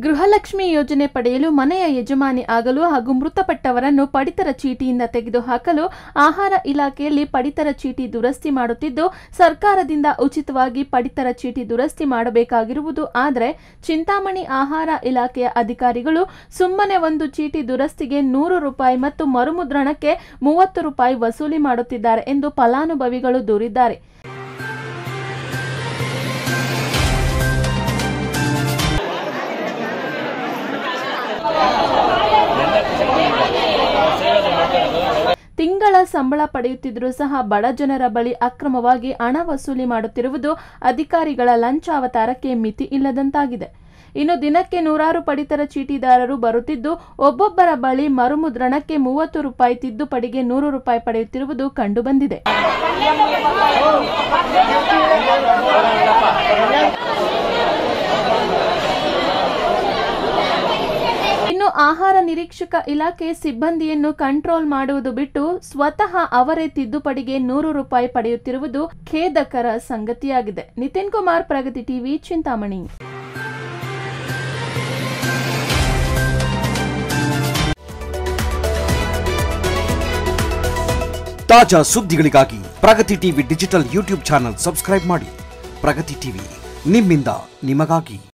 ಗೃಹಲಕ್ಷ್ಮಿ ಯೋಜನೆ ಪಡೆಯಲು ಮನೆಯ ಯಜಮಾನಿ ಆಗಲು ಹಾಗೂ ಮೃತಪಟ್ಟವರನ್ನು ಪಡಿತರ ಚೀಟಿಯಿಂದ ತೆಗೆದುಹಾಕಲು ಆಹಾರ ಇಲಾಖೆಯಲ್ಲಿ ಪಡಿತರ ಚೀಟಿ ದುರಸ್ತಿ ಮಾಡುತ್ತಿದ್ದು ಸರ್ಕಾರದಿಂದ ಉಚಿತವಾಗಿ ಪಡಿತರ ಚೀಟಿ ದುರಸ್ತಿ ಮಾಡಬೇಕಾಗಿರುವುದು ಆದರೆ ಚಿಂತಾಮಣಿ ಆಹಾರ ಇಲಾಖೆಯ ಅಧಿಕಾರಿಗಳು ಸುಮ್ಮನೆ ಒಂದು ಚೀಟಿ ದುರಸ್ತಿಗೆ ನೂರು ರೂಪಾಯಿ ಮತ್ತು ಮರುಮುದ್ರಣಕ್ಕೆ ಮೂವತ್ತು ರೂಪಾಯಿ ವಸೂಲಿ ಮಾಡುತ್ತಿದ್ದಾರೆ ಎಂದು ಫಲಾನುಭವಿಗಳು ದೂರಿದ್ದಾರೆ ತಿಂಗಳ ಸಂಬಳ ಪಡೆಯುತ್ತಿದ್ದರೂ ಸಹ ಬಡ ಜನರ ಬಳಿ ಅಕ್ರಮವಾಗಿ ಹಣ ವಸೂಲಿ ಮಾಡುತ್ತಿರುವುದು ಅಧಿಕಾರಿಗಳ ಲಂಚಾವತಾರಕ್ಕೆ ಮಿತಿ ಇಲ್ಲದಂತಾಗಿದೆ ಇನ್ನು ದಿನಕ್ಕೆ ನೂರಾರು ಪಡಿತರ ಚೀಟಿದಾರರು ಬರುತ್ತಿದ್ದು ಒಬ್ಬೊಬ್ಬರ ಬಳಿ ಮರುಮುದ್ರಣಕ್ಕೆ ಮೂವತ್ತು ರೂಪಾಯಿ ತಿದ್ದುಪಡಿಗೆ ನೂರು ರೂಪಾಯಿ ಪಡೆಯುತ್ತಿರುವುದು ಕಂಡುಬಂದಿದೆ ಇನ್ನು ಆಹಾರ ನಿರೀಕ್ಷಕ ಇಲಾಖೆ ಸಿಬ್ಬಂದಿಯನ್ನು ಕಂಟ್ರೋಲ್ ಮಾಡುವುದು ಬಿಟ್ಟು ಸ್ವತಃ ಅವರೇ ತಿದ್ದುಪಡಿಗೆ ನೂರು ರೂಪಾಯಿ ಪಡೆಯುತ್ತಿರುವುದು ಖೇದಕರ ಸಂಗತಿಯಾಗಿದೆ ನಿತಿನ್ ಕುಮಾರ್ ಪ್ರಗತಿ ಟಿವಿ ಚಿಂತಾಮಣಿ ತಾಜಾ ಸುದ್ದಿಗಳಿಗಾಗಿ Pragati TV digital YouTube channel subscribe ಮಾಡಿ ಪ್ರಗತಿ ಟಿವಿ ನಿಮ್ಮಿಂದ ನಿಮಗಾಗಿ